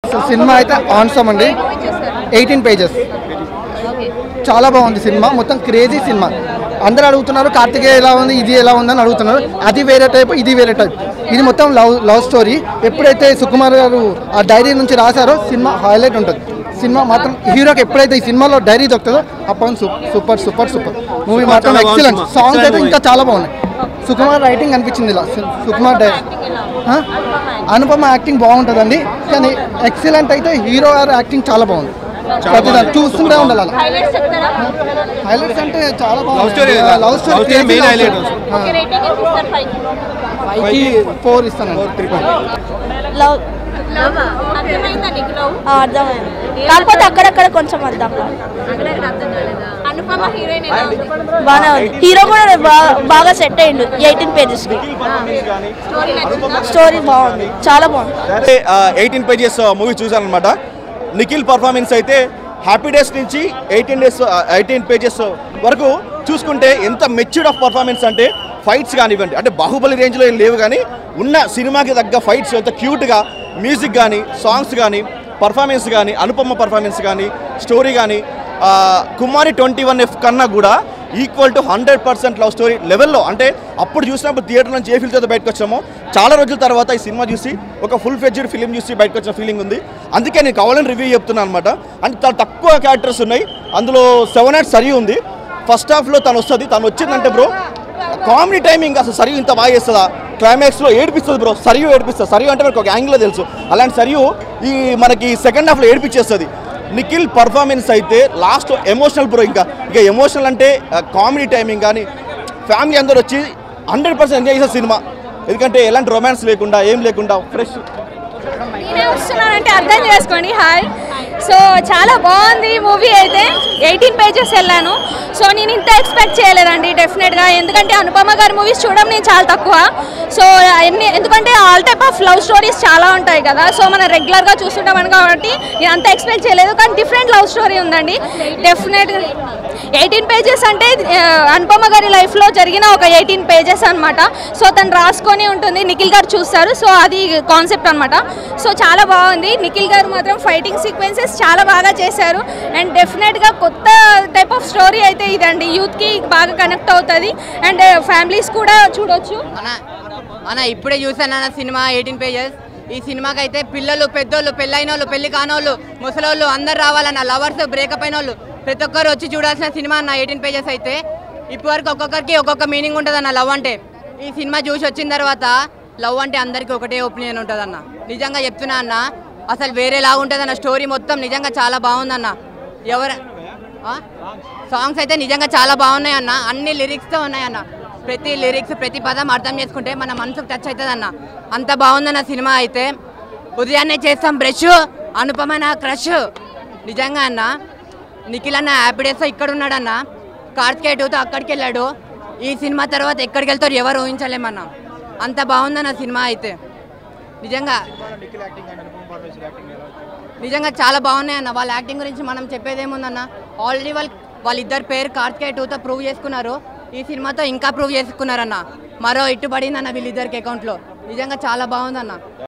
అసలు సినిమా అయితే ఆన్సమ్ అండి ఎయిటీన్ పేజెస్ చాలా బాగుంది సినిమా మొత్తం క్రేజీ సినిమా అందరూ అడుగుతున్నారు కార్తికేయ ఎలా ఉంది ఇది ఎలా ఉందని అడుగుతున్నారు అది వేరే టైప్ ఇది వేరే టైప్ ఇది మొత్తం లవ్ లవ్ స్టోరీ ఎప్పుడైతే సుకుమార్ గారు ఆ డైరీ నుంచి రాశారో సినిమా హైలైట్ ఉంటుంది సినిమా మాత్రం హీరోకి ఎప్పుడైతే ఈ సినిమాలో డైరీ దొరుకుతుందో అప్పుడు సూపర్ సూపర్ సూపర్ మూవీ మాత్రం చాలా బాగుంది ఎక్సలెంట్ సినిమా. సాంగ్స్ అయితే Excellent ఇంకా చాలా బాగున్నాయి సుకుమార్ రైటింగ్ అనిపించింది ఇలా సు- సుకుమార్ డైరీ ఆ? అనుపమ యాక్టింగ్ బాగుంటుందండి కానీ ఎక్సలెంట్ అయితే హీరో గారు యాక్టింగ్ చాలా బాగుంది ప్రతిదాన్ని చూస్తుంటే ఉండాలి అలా హైలైట్స్ చెప్తారా హైలైట్స్ అంటే చాలా Love story బాగుంది కదా? Love Love story story main highlight. Okay rating ఎంత ఇస్తారు ఫైవ్ ఫైవ్కి ఫోర్ ఇస్తానండి లవ్ లవ్ అర్థమైందా నీకు లవ్ అర్థమైంది కాకపోతే అక్కడక్కడ కొంచెం అర్థం కాదు. అక్కడ అర్థం కాలేదా అనుపమ హీరోయిన్ ఎలా ఉంది బాగానే ఉంది హీరో కూడా బా- బాగా సెట్ అయ్యిండు ఎయిటీన్ పేజెస్కి స్టోరీ నచ్చిందా స్టోరీ బాగుంది చాలా బాగుంది అంటే ఎయిటీన్ పేజెస్ మూవీ చూశాను అనమాట నిఖిల్ పర్ఫార్మెన్స్ అయితే హ్యాపీ డేస్ నుంచి ఎయిటీన్ డేస్ ఎయిటీన్ పేజెస్ వరకు చూసుకుంటే ఎంత మెచ్యూర్డ్ ఆఫ్ పర్ఫార్మెన్స్ అంటే ఫైట్స్ కానివ్వండి అంటే బాహుబలి రేంజ్లో ఏం లేవు కానీ ఉన్న సినిమాకి తగ్గ ఫైట్స్ ఎంత క్యూట్గా మ్యూజిక్ కానీ సాంగ్స్ కానీ పర్ఫార్మెన్స్ కానీ అనుపమ పర్ఫార్మెన్స్ కానీ స్టోరీ కానీ కుమారి ట్వంటీ వన్ ఎఫ్ కన్నా కూడా equal to hundred percent love story లెవెల్లో అంటే అప్పుడు చూసినప్పుడు థియేటర్ నుంచి ఏ ఫీల్తో బయటకు వచ్చామో చాలా రోజుల తర్వాత ఈ సినిమా చూసి ఒక ఫుల్ ఫెడ్జెడ్ ఫిలిం చూసి బయటకు వచ్చిన ఫీలింగ్ ఉంది అందుకే నేను కావాలని రివ్యూ చెప్తున్నాను అనమాట అంటే చాలా తక్కువ క్యారెక్టర్స్ ఉన్నాయి అందులో సెవెన్ ఎయిట్ సరి ఉంది ఫస్ట్ హాఫ్లో తను వస్తుంది తను వచ్చిందంటే బ్రో కామెడీ టైమింగ్ అసలు సరియు ఇంత బాగా చేస్తుందా క్లైమాక్స్లో ఏడిపిస్తుంది బ్రో సరియు ఏడిపిస్తుంది సరియు అంటే మనకు ఒక యాంగిల్లో తెలుసు అలాంటి సరియు ఈ మనకి సెకండ్ హాఫ్లో ఏడిపించేస్తుంది నిఖిల్ పర్ఫార్మెన్స్ అయితే లాస్ట్ ఎమోషనల్ బ్రో ఇంకా ఇక ఎమోషనల్ అంటే కామెడీ టైమింగ్ కానీ ఫ్యామిలీ అందరూ వచ్చి హండ్రెడ్ పర్సెంట్ ఎంజాయ్ చేసే సినిమా ఎందుకంటే ఎలాంటి రొమాన్స్ లేకుండా ఏం లేకుండా ఫ్రెష్ నేనే వస్తున్నానంటే అర్థం చేసుకోండి హాయ్ సో చాలా బాగుంది మూవీ అయితే ఎయిటీన్ పేజెస్ వెళ్ళాను సో నేను ఇంత ఎక్స్పెక్ట్ చేయలేదండి డెఫినెట్గా ఎందుకంటే అనుపమ గారి మూవీస్ చూడడం నేను చాలా తక్కువ సో ఎన్ని ఎందుకంటే all type of love stories చాలా ఉంటాయి కదా సో మనం రెగ్యులర్గా చూస్తుంటాం కాబట్టి నేను అంత ఎక్స్పెక్ట్ చేయలేదు కానీ డిఫరెంట్ లవ్ స్టోరీ ఉందండి డెఫినెట్గా ఎయిటీన్ పేజెస్ అంటే ఆ, అనుపమ గారి లైఫ్లో జరిగిన ఒక ఎయిటీన్ పేజెస్ అన్నమాట సో తను రాసుకొని ఉంటుంది నిఖిల్ గారు చూస్తారు సో అది కాన్సెప్ట్ అన్నమాట సో చాలా బాగుంది నిఖిల్ గారు మాత్రం ఫైటింగ్ సీక్వెన్సెస్ చాలా బాగా చేశారు అండ్ డెఫినెట్గా కొత్త టైప్ ఆఫ్ స్టోరీ అయితే ఇదండి యూత్కి బాగా కనెక్ట్ అవుతుంది అండ్ ఫ్యామిలీస్ కూడా చూడొచ్చు మన మన ఇప్పుడే చూసాను అన్న సినిమా ఎయిటీన్ పేజెస్ ఈ సినిమాకి అయితే పిల్లలు పెద్దోళ్ళు పెళ్ళైన వాళ్ళు పెళ్లి కానోళ్ళు ముసలోళ్ళు అందరు రావాలన్న లవర్స్ బ్రేకప్ అయిన వాళ్ళు ప్రతి ఒక్కరు వచ్చి చూడాల్సిన సినిమా అన్న ఎయిటీన్ పేజెస్ అయితే ఇప్పటివరకు ఒక్కొక్కరికి ఒక్కొక్క మీనింగ్ ఉంటుంది అన్న లవ్ అంటే ఈ సినిమా చూసి వచ్చిన తర్వాత లవ్ అంటే అందరికీ ఒకటే ఒపీనియన్ ఉంటుంది అన్న నిజంగా చెప్తున్నా అన్న అసలు వేరేలా ఉంటుంది అన్న స్టోరీ మొత్తం నిజంగా చాలా బాగుందన్న ఎవరు ఆ? సాంగ్స్ అయితే నిజంగా చాలా బాగున్నాయి అన్న అన్ని లిరిక్స్తో ఉన్నాయన్న ప్రతి లిరిక్స్ ప్రతి పదం అర్థం చేసుకుంటే మన మనసుకు టచ్ అవుతుంది అన్న అంత బాగుందన్న సినిమా అయితే ఉదయాన్నే చేస్తాం బ్రష్ అనుపమైన క్రష్ నిజంగా అన్న నిఖిల్ అన్న హ్యాపీ డేస్తో ఇక్కడ ఉన్నాడన్న కార్తికేయ టూతో అక్కడికి వెళ్ళాడు ఈ సినిమా తర్వాత ఎక్కడికి వెళ్తారు ఎవరు ఊహించలేమన్న అంత బాగుందన్న సినిమా అయితే నిజంగా నిజంగా చాలా బాగున్నాయి అన్న వాళ్ళ యాక్టింగ్ గురించి మనం చెప్పేది ఏముందన్న ఆల్రెడీ వాళ్ళు వాళ్ళిద్దరు పేరు కార్తికేయ టూతో ప్రూవ్ చేసుకున్నారు ఈ సినిమాతో ఇంకా ప్రూవ్ చేసుకున్నారన్న మరో ఇట్టుబడిందన్న వీళ్ళిద్దరికి అకౌంట్లో నిజంగా చాలా బాగుందన్న